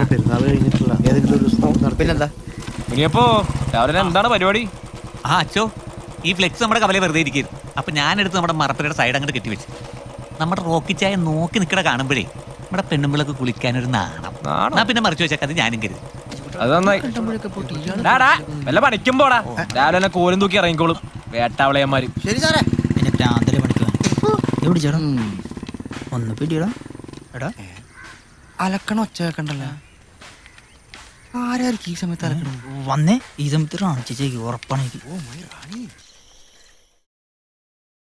പെരുന്നാൾ കഴിഞ്ഞിട്ടുള്ള ഏതെങ്കിലും ഒരു ദിവസം നടത്തി പിന്നെന്താ ഇനിയപ്പോ രാവിലെ എന്താണ് പരിപാടി ആ അച്ചോ ഈ ഫ്ലെക്സ് നമ്മുടെ കവലെ വെറുതെ ഇരിക്കുന്നു അപ്പൊ ഞാനെടുത്ത് നമ്മുടെ മറപ്പരയുടെ സൈഡ് അങ്ങോട്ട് കെട്ടിവെച്ചു നമ്മുടെ റോക്കി ചായ നോക്കി നിൽക്കണ കാണുമ്പോഴേ നമ്മുടെ പെണ്ണുമ്പിളക്ക് കുളിക്കാനൊരു നാണം നാണോ? ഞാൻ പിന്നെ മറിച്ച് വെച്ചേക്കാം അത് ഞാനും കരുതി അത് നന്നായി ഡാ, ഡാ, വല്ല പണിക്കും പോടാ രാവിലെ തന്നെ കോലും തൂക്കി ഇറങ്ങിക്കോളും വേട്ടാവളയന്മാര് ശരി സാറേ പിന്നെ പ്രാന്തല് പണിക്കുവാൻ എവിടെ ചേട്ടാ ഒന്ന് പിടിയടാ എടാ അലക്കണ ഒച്ച വെക്കണ്ടല്ലോ ആരായിരിക്കും ഈ സമയത്ത് അലക്കണം വന്നേ ഈ സമയത്ത് റാണിച്ചേക്ക് ഉറപ്പാണ് എനിക്ക്